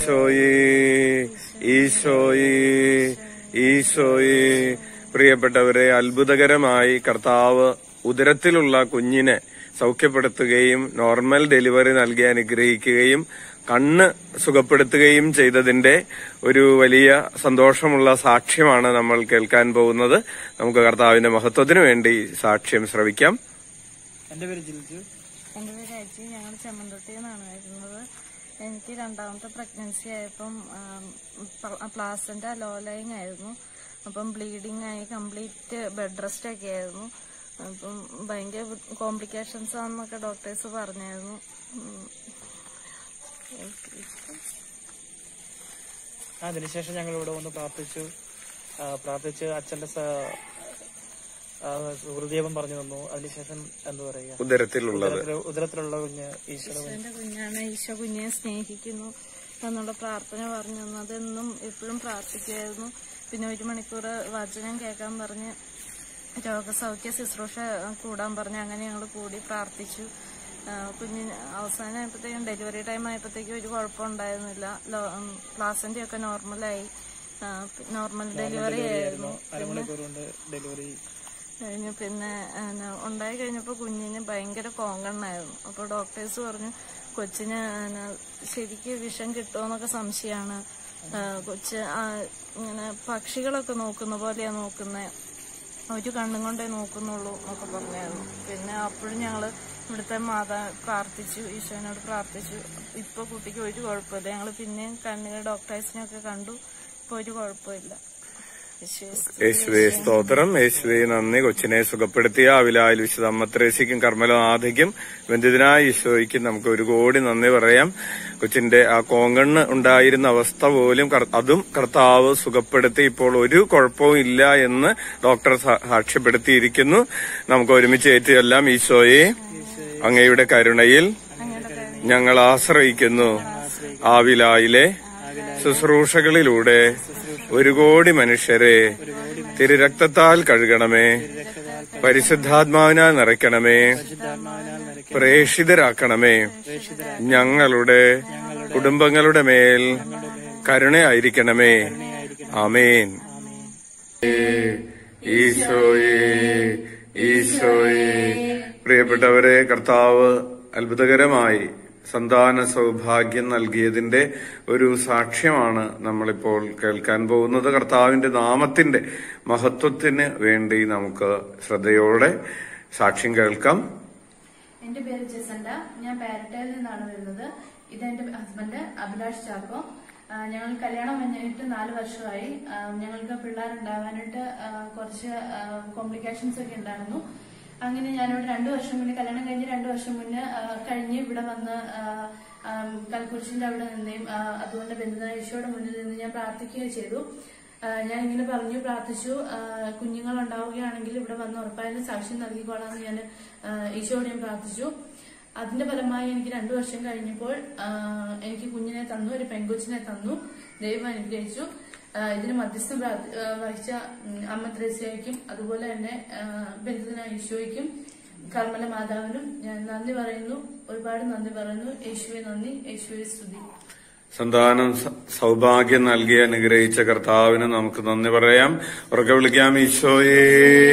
ഈശോയേ ഈശോയേ ഈശോയേ പ്രിയപ്പെട്ടവരെ അത്ഭുതകരമായി കർത്താവ് ഉദരത്തിലുള്ള കുഞ്ഞിനെ സൗഖ്യപ്പെടുത്തുകയും നോർമൽ ഡെലിവറി നൽകി അനുഗ്രഹിക്കുകയും കണ്ണ് സുഖപ്പെടുത്തുകയും ചെയ്തതിന്റെ ഒരു വലിയ സന്തോഷമുള്ള സാക്ഷ്യമാണ് നമ്മൾ കേൾക്കാൻ പോകുന്നത് നമുക്ക് കർത്താവിന്റെ മഹത്വത്തിനു വേണ്ടി സാക്ഷ്യം ശ്രവിക്കാം എന്റെ പേര് ജിൽജു എൻ്റെ പേര് അജി ഞങ്ങൾ ചെമ്മന്തൊട്ടിയിൽ നിന്നാണ് വരുന്നത് എനിക്ക് രണ്ടാമത്തെ പ്രഗ്നൻസി ആയപ്പം പ്ലാസൻ്റെ ലോ ലൈൻ ആയിരുന്നു അപ്പം ബ്ലീഡിങ് ആയി കംപ്ലീറ്റ് ബെഡ് റെസ്റ്റ് ഒക്കെ ആയിരുന്നു അപ്പം ഭയങ്കര കോംപ്ലിക്കേഷൻസ് ആണെന്നൊക്കെ ഡോക്ടേഴ്സ് പറഞ്ഞായിരുന്നു ഉം. അതിനുശേഷം ഞങ്ങൾ ഇവിടെ വന്ന് പ്രാർത്ഥിച്ചു ആ, പ്രാർത്ഥിച്ച് അച്ഛന്റെ സ- ആ, ഹൃദയം പറഞ്ഞു തന്നു അതിനുശേഷം എന്താ പറയുക ഉദരത്തിലുള്ളത് ഉദരത്തില്- ഉദരത്തിലുള്ള കുഞ്ഞ് ഈശ്വര ഈശോന്റെ കുഞ്ഞാണ് ഈശോ കുഞ്ഞിനെ സ്നേഹിക്കുന്നു എന്നുള്ള പ്രാർത്ഥന പറഞ്ഞു തന്നു അതെന്നും എപ്പോഴും പ്രാർത്ഥിക്കുമായിരുന്നു പിന്നെ ഒരു മണിക്കൂർ വചനം കേൾക്കാൻ പറഞ്ഞ് രോഗസൗഖ്യ ശുശ്രൂഷ കൂടാൻ പറഞ്ഞ് അങ്ങനെ ഞങ്ങൾ കൂടി പ്രാർത്ഥിച്ചു ആ, കുഞ്ഞിന് അവസാനമായപ്പോഴത്തേക്കും ഡെലിവറി ടൈം ആയപ്പോഴത്തേക്കും ഒരു കുഴപ്പമുണ്ടായിരുന്നില്ല പ്ലാസന്റെ ഒക്കെ നോർമലായി നോർമൽ ഡെലിവറി ആയിരുന്നു അരമണിക്കൂർ കൊണ്ട് ഡെലിവറി കഴിഞ്ഞു പിന്നെ എന്നാ, ഉണ്ടായി കഴിഞ്ഞപ്പോൾ കുഞ്ഞിന് ഭയങ്കര കോങ്കണ്ണായിരുന്നു അപ്പോൾ ഡോക്ടേഴ്സ് പറഞ്ഞു കൊച്ചിന് എന്നാ, ശരിക്ക് വിഷം കിട്ടുമോന്നൊക്കെ സംശയമാണ് കൊച്ച് ആ, ഇങ്ങനെ പക്ഷികളൊക്കെ നോക്കുന്ന പോലെയാ നോക്കുന്നത് ഒരു കണ്ണും കൊണ്ടേ നോക്കുന്നുള്ളൂ എന്നൊക്കെ പറഞ്ഞായിരുന്നു പിന്നെ അപ്പോഴും ഞങ്ങൾ ഇവിടുത്തെ മാതാ പ്രാർത്ഥിച്ചു ഈശോനോട് പ്രാർത്ഥിച്ചു ഇപ്പൊ കുട്ടിക്ക് ഒരു കുഴപ്പമില്ല ഞങ്ങൾ പിന്നെയും കണ്ണിന് ഡോക്ടേഴ്സിനെയൊക്കെ കണ്ടു ഇപ്പൊ ഒരു കുഴപ്പമില്ല ഈശോയെ സ്തുതി. യേശുവെ സ്തോത്രം യേശുവെ നന്ദി കൊച്ചിനെ സുഖപ്പെടുത്തിയ അവിലായിൽ വിശുദ്ധ അമ്മത്രേസിക്കും കർമ്മലനാഥിക്കും ബന്ധിതനായ ഈശോയ്ക്കും നമുക്ക് ഒരു കോടി നന്ദി പറയാം കൊച്ചിന്റെ ആ കോങ്കണ്ണ് ഉണ്ടായിരുന്ന അവസ്ഥ പോലും കർ- അതും കർത്താവ് സുഖപ്പെടുത്തി ഇപ്പോൾ ഒരു കുഴപ്പവും ഇല്ല എന്ന് ഡോക്ടർ സാ- സാക്ഷ്യപ്പെടുത്തിയിരിക്കുന്നു നമുക്ക് ഒരുമിച്ച് ഏറ്റുചൊല്ലാം ഈശോയെ അങ്ങയുടെ കരുണയിൽ ഞങ്ങൾ ആശ്രയിക്കുന്നു ആവിലായിലെ ശുശ്രൂഷകളിലൂടെ ഒരു കോടി മനുഷ്യരെ തിരുരക്തത്താൽ കഴുകണമേ പരിശുദ്ധാത്മാവിനാൽ നിറയ്ക്കണമേ പ്രേഷിതരാക്കണമേ ഞങ്ങളുടെ കുടുംബങ്ങളുടെ മേൽ കരുണയായിരിക്കണമേ ആമേൻ ഈശോയെ ഈശോയെ പ്രിയപ്പെട്ടവരെ കർത്താവ് അത്ഭുതകരമായി സന്താന സൗഭാഗ്യം നൽകിയതിന്റെ ഒരു സാക്ഷ്യമാണ് നമ്മളിപ്പോൾ കേൾക്കാൻ പോകുന്നത് കർത്താവിന്റെ നാമത്തിന്റെ മഹത്വത്തിന് വേണ്ടി നമുക്ക് ശ്രദ്ധയോടെ സാക്ഷ്യം കേൾക്കാം എന്റെ പേര് ജസന്ത ഞാൻ പാരറ്റയിൽ നിന്നാണ് വരുന്നത് ഇത് എന്റെ ഹസ്ബൻഡ് അഭിലാഷ് ചാക്കോ ആ, ഞങ്ങൾ കല്യാണം കഴിഞ്ഞിട്ട് നാല് വർഷമായി ആ, ഞങ്ങൾക്ക് പിള്ളേരുണ്ടാവാനായിട്ട് ആ, കുറച്ച് കോംപ്ലിക്കേഷൻസ് ഒക്കെ ഉണ്ടായിരുന്നു അങ്ങനെ ഞാനിവിടെ രണ്ടു വർഷം മുന്നേ കല്യാണം കഴിഞ്ഞ് രണ്ടു വർഷം മുന്നേ ആ, കഴിഞ്ഞ് ഇവിടെ വന്ന് ആ, ആ, കൽക്കുരിശിന്റെ അവിടെ നിന്നേയും ആ, അതുകൊണ്ട് ബന്ധുനായ ഈശോയുടെ മുന്നിൽ നിന്ന് ഞാൻ പ്രാർത്ഥിക്കുകയും ചെയ്തു ആ, ഞാൻ ഇങ്ങനെ പറഞ്ഞു പ്രാർത്ഥിച്ചു ആ, കുഞ്ഞുങ്ങൾ ഉണ്ടാവുകയാണെങ്കിൽ ഇവിടെ വന്ന് ഉറപ്പായാലും സാക്ഷ്യം നൽകിക്കോളാം ഞാൻ ആ, ഈശോയോട് ഞാൻ പ്രാർത്ഥിച്ചു അതിന്റെ ഫലമായി എനിക്ക് രണ്ടു വർഷം കഴിഞ്ഞപ്പോൾ ആ, എനിക്ക് കുഞ്ഞിനെ തന്നു ഒരു പെൺകൊച്ചിനെ തന്നു ദൈവം അനുഗ്രഹിച്ചു ആ, ഇതിന് മധ്യസ്ഥം പ്രാർത്ഥി- ആ, വഹിച്ച ഉം, അമ്മ ത്രേസ്യയ്ക്കും അതുപോലെ തന്നെ ആ, ബന്ധുനായ ഈശോയ്ക്കും കർമ്മല മാതാവിനും ഞാൻ നന്ദി പറയുന്നു ഒരുപാട് നന്ദി പറയുന്നു യേശുവെ നന്ദി യേശുവെ സ്തുതി സന്താനം സ- സൗഭാഗ്യം നൽകി അനുഗ്രഹിച്ച കർത്താവിന് നമുക്ക് നന്ദി പറയാം ഉറക്കെ വിളിക്കാം ഈശോയേ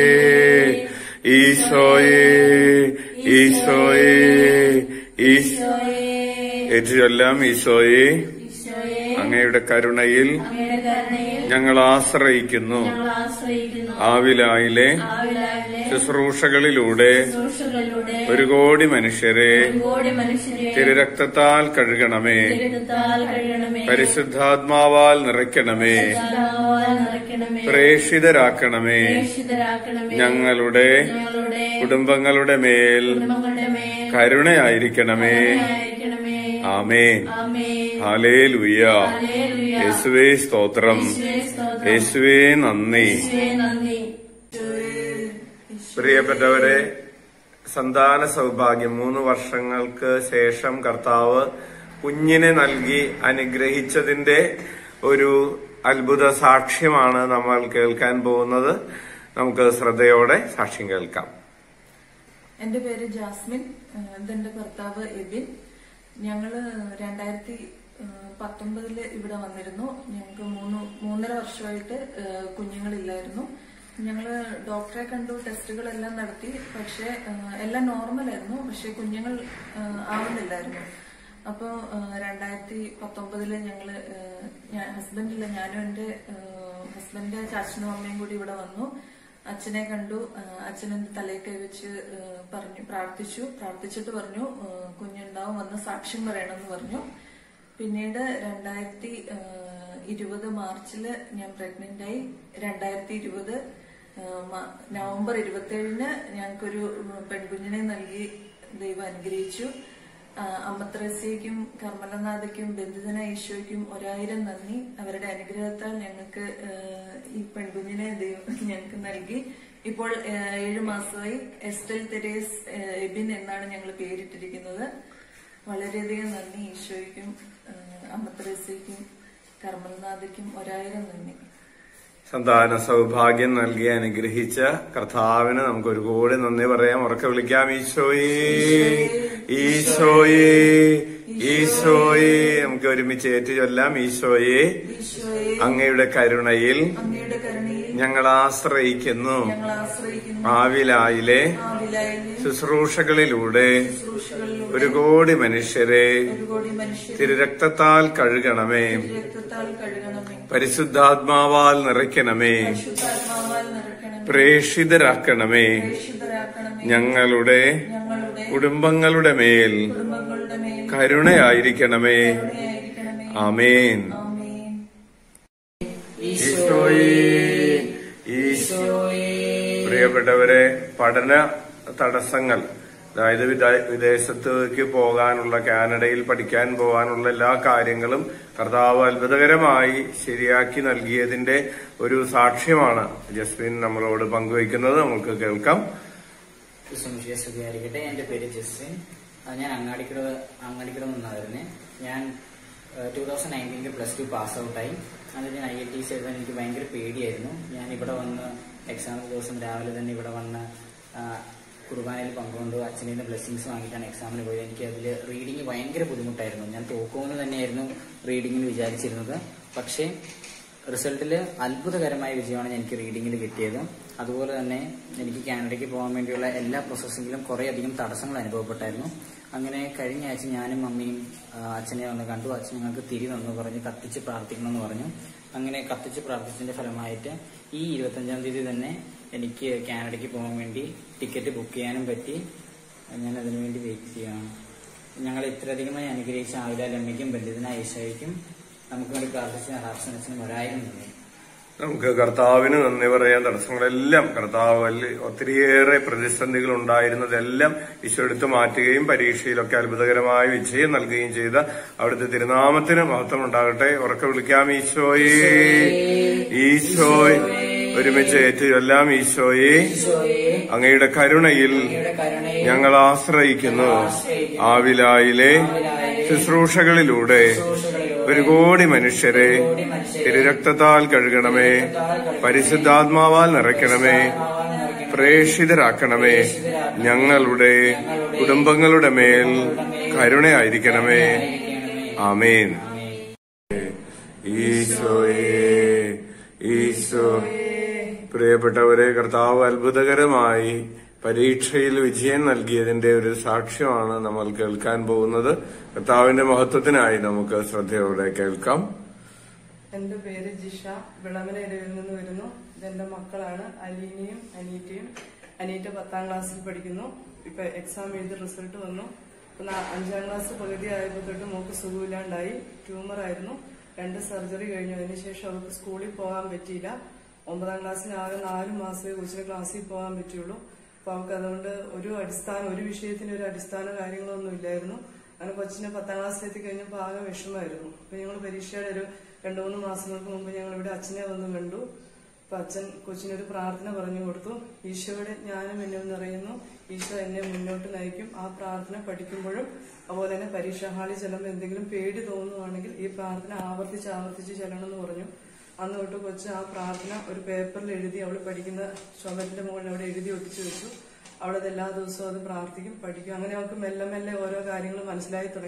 ഈശോയേ ഈശോയേ ഈശോ ഏറ്റുചൊല്ലാം ഈശോയെ അങ്ങയുടെ കരുണയിൽ ഞങ്ങൾ ആശ്രയിക്കുന്നു ആവിലായിലെ ശുശ്രൂഷകളിലൂടെ ഒരു കോടി മനുഷ്യരെ തിരുരക്തത്താൽ കഴുകണമേ പരിശുദ്ധാത്മാവാൽ നിറയ്ക്കണമേ പ്രേഷിതരാക്കണമേ ഞങ്ങളുടെ കുടുംബങ്ങളുടെ മേൽ കരുണയായിരിക്കണമേ ആമേൻ ഹാലേ ലുയ്യ യേശുവേ സ്തോത്രം യേശുവേ നന്ദി പ്രിയപ്പെട്ടവരെ സന്താന സൗഭാഗ്യം മൂന്ന് വർഷങ്ങൾക്ക് ശേഷം കർത്താവ് കുഞ്ഞിനെ നൽകി അനുഗ്രഹിച്ചതിന്റെ ഒരു അത്ഭുത സാക്ഷ്യമാണ് നമ്മൾ കേൾക്കാൻ പോകുന്നത് നമുക്ക് ശ്രദ്ധയോടെ സാക്ഷ്യം കേൾക്കാം എന്റെ പേര് ജാസ്മിൻ ഏഹ് ഇതെന്റെ ഭർത്താവ് എബിൻ ഞങ്ങള് രണ്ടായിരത്തി ഏഹ് പത്തൊമ്പതില് ഇവിടെ വന്നിരുന്നു ഞങ്ങൾക്ക് മൂന്ന് മൂന്നര വർഷമായിട്ട് ഏഹ് കുഞ്ഞുങ്ങളില്ലായിരുന്നു ഞങ്ങള് ഡോക്ടറെ കണ്ടു ടെസ്റ്റുകളെല്ലാം നടത്തി പക്ഷെ ഏഹ് എല്ലാം നോർമലായിരുന്നു പക്ഷെ കുഞ്ഞുങ്ങൾ ഏഹ് ആവുന്നില്ലായിരുന്നു അപ്പോൾ രണ്ടായിരത്തി പത്തൊമ്പതില് ഞങ്ങള് ഏഹ് ഞാൻ ഹസ്ബൻഡില്ല ഞാനും എൻ്റെ ഹസ്ബൻഡിന്റെ അച്ഛനും അമ്മയും കൂടി ഇവിടെ വന്നു അച്ഛനെ കണ്ടു ആ, അച്ഛൻ എന്റെ തലയിൽ കൈവച്ച് ആ, പറഞ്ഞു പ്രാർത്ഥിച്ചു പ്രാർത്ഥിച്ചിട്ട് പറഞ്ഞു ആ, കുഞ്ഞുണ്ടാവും വന്ന് സാക്ഷ്യം പറയണമെന്ന് പറഞ്ഞു പിന്നീട് രണ്ടായിരത്തി ആ, ഇരുപത് മാർച്ചില് ഞാൻ പ്രഗ്നന്റ് ആയി രണ്ടായിരത്തി ഇരുപത് ആ, മ- നവംബർ ഇരുപത്തിയേഴിന് ഞങ്ങൾക്കൊരു പെൺകുഞ്ഞിനെ നൽകി ദൈവം അനുഗ്രഹിച്ചു ആ, അമ്മത്രസ്യയ്ക്കും കർമ്മലനാഥയ്ക്കും ബന്ധിതന ഈശോയ്ക്കും ഒരായിരം നന്ദി അവരുടെ അനുഗ്രഹത്താൽ ഞങ്ങൾക്ക് ആ, ഈ പെൺകുഞ്ഞിനെ ദൈവം ഞങ്ങൾക്ക് നൽകി ഇപ്പോൾ ആ, ഏഴു മാസമായി എസ്റ്റൽ തെരേസ് ആ, എബിൻ എന്നാണ് ഞങ്ങൾ പേരിട്ടിരിക്കുന്നത് വളരെയധികം നന്ദി ഈശോയ്ക്കും ആ, അമ്മത്രസ്യയ്ക്കും കർമ്മലനാഥയ്ക്കും ഒരായിരം നന്ദി സന്താന സൗഭാഗ്യം നൽകി അനുഗ്രഹിച്ച കർത്താവിന് നമുക്ക് ഒരു കോടി നന്ദി പറയാം ഉറക്കെ വിളിക്കാം ഈശോയേ ഈശോയേ ഈശോയേ നമുക്ക് ഒരുമിച്ച് ഏറ്റു ചൊല്ലാം ഈശോയേ ഈശോയെ അങ്ങയുടെ കരുണയിൽ അങ്ങയുടെ കരുണയിൽ ഞങ്ങൾ ആശ്രയിക്കുന്നു ഞങ്ങൾ ആശ്രയിക്കുന്നു ആവിലായിലെ ആ വിലായിലെ ശുശ്രൂഷകളിലൂടെ ശുശ്രൂഷകളിലൂടെ ഒരു കോടി മനുഷ്യരെ ഒരു കോടി മനുഷ്യർ തിരുരക്തത്താൽ കഴുകണമേ രക്തത്താൽ കഴുകണമേ പരിശുദ്ധാത്മാവാൽ നിറയ്ക്കണമേ ശുദ്ധാത്മാവാൽ നിറയ്ക്കണമേ പ്രേഷിതരാക്കണമേ രക്ഷിതരാക്കണമേ ഞങ്ങളുടെ ഞങ്ങളുടെ കുടുംബങ്ങളുടെ മേൽ കുടുംബങ്ങളുടെ മേൽ കരുണയായിരിക്കണമേ കരുണയായിരിക്കണമേ ആമേൻ ആമേൻ ഈശോയേ ഈശോയേ പ്രിയപ്പെട്ടവരെ പഠന തടസ്സങ്ങൾ അതായത് വിദേ- വിദേശത്തേക്ക് പോകാനുള്ള കാനഡയിൽ പഠിക്കാൻ പോകാനുള്ള എല്ലാ കാര്യങ്ങളും കർത്താവ് അത്ഭുതകരമായി ശരിയാക്കി നൽകിയതിന്റെ ഒരു സാക്ഷ്യമാണ് ജസ്മിൻ നമ്മളോട് പങ്കുവയ്ക്കുന്നത് നമുക്ക് കേൾക്കാം വിശ്വമിഷിയെ സ്തുതിയായിരിക്കട്ടെ എൻ്റെ പേര് ജസ്വിൻ അത് ഞാൻ അങ്ങാടിക്കട അങ്ങാടിക്കട നിന്നായിരുന്നു ഞാൻ ടൂ തൗസൻഡ് നയൻറ്റീനിൽ പ്ലസ് ടു പാസ് ഔട്ടായി അത് ഞാൻ ഐ എൽ ടി സി എഴുതാൻ എനിക്ക് ഭയങ്കര പേടിയായിരുന്നു ഞാൻ ഇവിടെ വന്ന് എക്സാം ദിവസം രാവിലെ തന്നെ ഇവിടെ വന്ന് ആ, കുർബാനയിൽ പങ്കുകൊണ്ട് അച്ഛനിൽ നിന്ന് ബ്ലെസ്സിങ്സ് വാങ്ങിയിട്ടാണ് എക്സാമിന് പോയത് എനിക്ക് അതിൽ റീഡിങ് ഭയങ്കര ബുദ്ധിമുട്ടായിരുന്നു ഞാൻ തോക്കുമെന്ന് തന്നെയായിരുന്നു റീഡിങ്ങിൽ വിചാരിച്ചിരുന്നത് പക്ഷേ റിസൾട്ടിൽ അത്ഭുതകരമായ വിജയമാണ് എനിക്ക് റീഡിങ്ങിൽ കിട്ടിയത് അതുപോലെ തന്നെ എനിക്ക് കാനഡയ്ക്ക് പോകാൻ വേണ്ടിയുള്ള എല്ലാ പ്രോസസ്സിങ്ങിലും കുറേയധികം തടസ്സങ്ങൾ അനുഭവപ്പെട്ടായിരുന്നു അങ്ങനെ കഴിഞ്ഞ ആഴ്ച ഞാനും മമ്മിയും ആ, അച്ഛനെ വന്ന് കണ്ടു അച്ഛൻ ഞങ്ങൾക്ക് തിരി തന്നു പറഞ്ഞ് കത്തിച്ച് പ്രാർത്ഥിക്കണമെന്ന് പറഞ്ഞു അങ്ങനെ കത്തിച്ച് പ്രാർത്ഥിച്ചതിന്റെ ഫലമായിട്ട് ഈ ഇരുപത്തഞ്ചാം തീയതി തന്നെ എനിക്ക് കാനഡയ്ക്ക് പോകാൻ വേണ്ടി ടിക്കറ്റ് ബുക്ക് ചെയ്യാനും പറ്റി ഞാൻ അതിനുവേണ്ടി വെയിറ്റ് ചെയ്യുകയാണ് ഞങ്ങൾ ഇത്രയധികമായി അനുഗ്രഹിച്ച ആവിലാലമ്മയ്ക്കും ബന്ധിതനായ ഈശോയ്ക്കും നമുക്ക് വേണ്ടി പ്രാർത്ഥിച്ച ഹാർസനസിനും ഒരായിരം നന്ദി നമുക്ക് കർത്താവിന് നന്ദി പറയാൻ തടസ്സങ്ങളെല്ലാം കർത്താവ് വലിയ ഒത്തിരിയേറെ പ്രതിസന്ധികൾ ഉണ്ടായിരുന്നതെല്ലാം ഈശോ എടുത്തു മാറ്റുകയും പരീക്ഷയിലൊക്കെ അത്ഭുതകരമായ വിജയം നൽകുകയും ചെയ്ത അവിടുത്തെ തിരുനാമത്തിന് മഹത്വം ഉണ്ടാകട്ടെ ഉറക്കെ വിളിക്കാം ഈശോയെ ഈശോയ് ഒരുമിച്ച് ഏറ്റുചൊല്ലാം ഈശോയെ അങ്ങയുടെ കരുണയിൽ ഞങ്ങൾ ആശ്രയിക്കുന്നു ആവിലായിലെ ശുശ്രൂഷകളിലൂടെ ഒരു കോടി മനുഷ്യരെ തിരുരക്തത്താൽ കഴുകണമേ പരിശുദ്ധാത്മാവാൽ നിറയ്ക്കണമേ പ്രേഷിതരാക്കണമേ ഞങ്ങളുടെ കുടുംബങ്ങളുടെ മേൽ കരുണയായിരിക്കണമേ ആമേൻ ഈശോയേ ഈശോ പ്രിയപ്പെട്ടവരെ കർത്താവ് അത്ഭുതകരമായി പരീക്ഷയിൽ വിജയം നൽകിയതിന്റെ ഒരു സാക്ഷ്യമാണ് നമ്മൾ കേൾക്കാൻ പോകുന്നത് കർത്താവിന്റെ മഹത്വത്തിനായി നമുക്ക് ശ്രദ്ധയോടെ കേൾക്കാം എന്റെ പേര് ജിഷ വിളമന ഇടവിൽ നിന്ന് വരുന്നു ഇതെന്റെ മക്കളാണ് അലീനയും അനീറ്റയും അനീറ്റ പത്താം ക്ലാസ്സിൽ പഠിക്കുന്നു ഇപ്പൊ എക്സാം എഴുതി റിസൾട്ട് വന്നു ഇപ്പൊ നാ- അഞ്ചാം ക്ലാസ് പകുതി ആയപ്പോൾ തൊട്ട് മോക്ക് സുഖമില്ലാണ്ടായി ട്യൂമർ ആയിരുന്നു രണ്ട് സർജറി കഴിഞ്ഞു അതിനുശേഷം അവർക്ക് സ്കൂളിൽ പോകാൻ പറ്റിയില്ല ഒമ്പതാം ക്ലാസ്സിന് ആകെ നാല് മാസമേ കൊച്ചിന് ക്ലാസ്സിൽ പോകാൻ പറ്റുള്ളൂ അപ്പൊ അവർക്ക് അതുകൊണ്ട് ഒരു അടിസ്ഥാന ഒരു വിഷയത്തിന് ഒരു അടിസ്ഥാന കാര്യങ്ങളൊന്നും ഇല്ലായിരുന്നു അങ്ങനെ കൊച്ചിനെ പത്താം ക്ലാസ്സിലെത്തി കഴിഞ്ഞപ്പോൾ ആകെ വിഷമമായിരുന്നു അപ്പൊ ഞങ്ങൾ പരീക്ഷയുടെ ഒരു രണ്ടു മൂന്ന് മാസങ്ങൾക്ക് മുമ്പ് ഞങ്ങൾ ഇവിടെ അച്ഛനെ വന്ന് കണ്ടു അപ്പൊ അച്ഛൻ കൊച്ചിനൊരു പ്രാർത്ഥന പറഞ്ഞു കൊടുത്തു ഈശോയുടെ ജ്ഞാനം എന്നിൽ നിറയുന്നു ഈശോ എന്നെ മുന്നോട്ട് നയിക്കും ആ പ്രാർത്ഥന പഠിക്കുമ്പോഴും അതുപോലെ തന്നെ പരീക്ഷാ ഹാളിൽ ചെല്ലുമ്പോൾ എന്തെങ്കിലും പേടി തോന്നുവാണെങ്കിൽ ഈ പ്രാർത്ഥന ആവർത്തിച്ച് ആവർത്തിച്ച് ചെല്ലണം എന്ന് പറഞ്ഞു അന്ന് തൊട്ട് കൊച്ച് ആ പ്രാർത്ഥന ഒരു പേപ്പറിൽ എഴുതി അവൾ പഠിക്കുന്ന ചുമരിന്റെ മുകളിൽ അവിടെ എഴുതി ഒട്ടിച്ചു വെച്ചു അവളത് എല്ലാ ദിവസവും അത് പ്രാർത്ഥിക്കും പഠിക്കും അങ്ങനെ അവൾക്ക് മെല്ലെ മെല്ലെ ഓരോ കാര്യങ്ങൾ മനസ്സിലായി തുടങ്ങി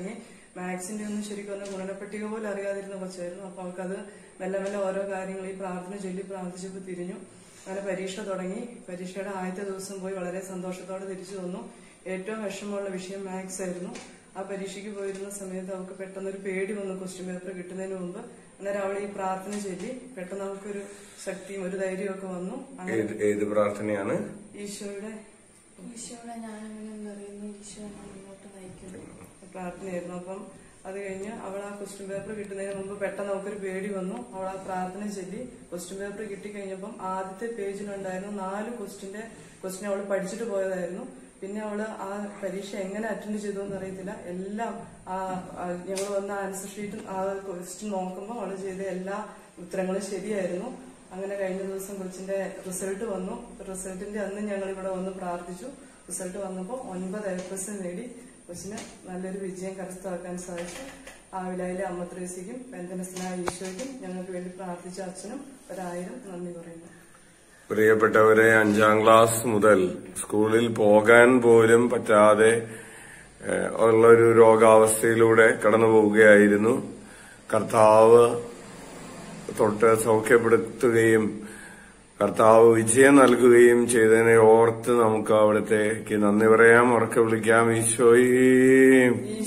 മാത്സിന്റെ ഒന്നും ശരിക്കും പറഞ്ഞാൽ ഗുണനപ്പട്ടിക പോലും അറിയാതിരുന്ന കൊച്ചായിരുന്നു അപ്പൊ അവൾക്കത് മെല്ലെ മെല്ലെ ഓരോ കാര്യങ്ങൾ ഈ പ്രാർത്ഥന ചൊല്ലി പ്രാർത്ഥിച്ചപ്പോൾ തിരിഞ്ഞു അങ്ങനെ പരീക്ഷ തുടങ്ങി പരീക്ഷയുടെ ആദ്യത്തെ ദിവസം പോയി വളരെ സന്തോഷത്തോടെ തിരിച്ചു വന്നു ഏറ്റവും വിഷമമുള്ള വിഷയം മാത്സ് ആയിരുന്നു ആ പരീക്ഷയ്ക്ക് പോയിരുന്ന സമയത്ത് അവൾക്ക് പെട്ടെന്നൊരു പേടി വന്നു ക്വസ്റ്റ്യൻ പേപ്പർ കിട്ടുന്നതിന് മുമ്പ് അന്നേരം അവൾ ഈ പ്രാർത്ഥന ചൊല്ലി പെട്ടെന്ന് അവൾക്കൊരു ശക്തിയും ഒരു ധൈര്യവും ഒക്കെ വന്നു അങ്ങനെ ഏത് ഏത് പ്രാർത്ഥനയാണ് ഈശോയുടെ ഈശോയുടെ ഞാനങ്ങനെ അറിയുന്നു ഈശോ എന്നെ മുന്നോട്ട് നയിക്കുന്നു പ്രാർത്ഥനയായിരുന്നു അപ്പം അത് കഴിഞ്ഞ് അവൾ ആ ക്വസ്റ്റ്യൻ പേപ്പർ കിട്ടുന്നതിന് മുമ്പ് പെട്ടെന്ന് അവൾക്കൊരു പേടി വന്നു അവൾ ആ പ്രാർത്ഥന ചൊല്ലി ക്വസ്റ്റ്യൻ പേപ്പർ കിട്ടിക്കഴിഞ്ഞപ്പം ആദ്യത്തെ പേജിലുണ്ടായിരുന്നു നാല് ക്വസ്റ്റ്യന്റെ ക്വസ്റ്റ്യൻ അവൾ പഠിച്ചിട്ട് പോയതായിരുന്നു പിന്നെ അവള് ആ പരീക്ഷ എങ്ങനെ അറ്റൻഡ് ചെയ്തു എന്ന് അറിയത്തില്ല എല്ലാം ആ ഞങ്ങൾ വന്ന ആൻസർ ഷീറ്റും ആ ക്വസ്റ്റ്യൻ നോക്കുമ്പോൾ അവള് ചെയ്ത എല്ലാ ഉത്തരങ്ങളും ശരിയായിരുന്നു അങ്ങനെ കഴിഞ്ഞ ദിവസം കൊച്ചിന്റെ റിസൾട്ട് വന്നു റിസൾട്ടിന്റെ അന്ന് ഞങ്ങൾ ഇവിടെ വന്ന് പ്രാർത്ഥിച്ചു റിസൾട്ട് വന്നപ്പോൾ ഒൻപത് എ പ്ലസ് നേടി കൊച്ചിന് നല്ലൊരു വിജയം കരസ്ഥമാക്കാൻ സാധിച്ചു ആവിലായിലെ അമ്മത്രേസിക്കും ബന്ധനസ്ഥനായ ഈശോയ്ക്കും ഞങ്ങൾക്ക് വേണ്ടി പ്രാർത്ഥിച്ച അച്ഛനും ഒരായിരം നന്ദി പറയുന്നു പ്രിയപ്പെട്ടവരെ അഞ്ചാം ക്ലാസ് മുതൽ സ്കൂളിൽ പോകാൻ പോലും പറ്റാതെ ഏഹ്, ഉള്ളൊരു രോഗാവസ്ഥയിലൂടെ കടന്നു പോവുകയായിരുന്നു കർത്താവ് തൊട്ട് സൗഖ്യപ്പെടുത്തുകയും കർത്താവ് വിജയം നൽകുകയും ചെയ്തതിനെ ഓർത്ത് നമുക്ക് അവിടത്തേക്ക് നന്ദി പറയാം ഉറക്കെ വിളിക്കാം ഈശോയേ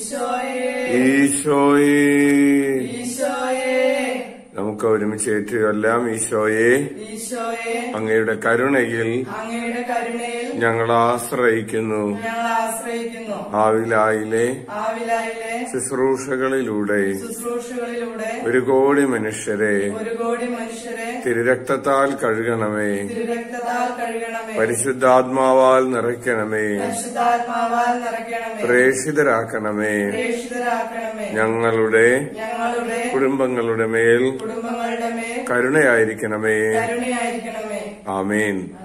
ഈശോയേ നമുക്ക് ഒരുമിച്ച് ഏറ്റുകൊല്ലാം ഈശോയെ ഈശോയെ അങ്ങയുടെ കരുണയിൽ അങ്ങയുടെ കരുണയിൽ ഞങ്ങൾ ആശ്രയിക്കുന്നു ഞങ്ങൾ ആശ്രയിക്കുന്നു ആവിലായിലെ ആവിലായിലെ ശുശ്രൂഷകളിലൂടെ ശുശ്രൂഷകളിലൂടെ ഒരു കോടി മനുഷ്യരെ ഒരു കോടി മനുഷ്യരെ തിരുരക്തത്താൽ കഴുകണമേ തിരുരക്തത്താൽ കഴുകണമേ പരിശുദ്ധാത്മാവാൽ നിറയ്ക്കണമേ പരിശുദ്ധാത്മാവാൽ നിറയ്ക്കണമേ പ്രേഷിതരാക്കണമേ പ്രേക്ഷിതരാക്കണമേ ഞങ്ങളുടെ ഞങ്ങളുടെ കുടുംബങ്ങളുടെ മേൽ കുടുംബങ്ങളുടെ മേൽ കരുണയായിരിക്കണമേ കരുണയായിരിക്കണമേ ആമേൻ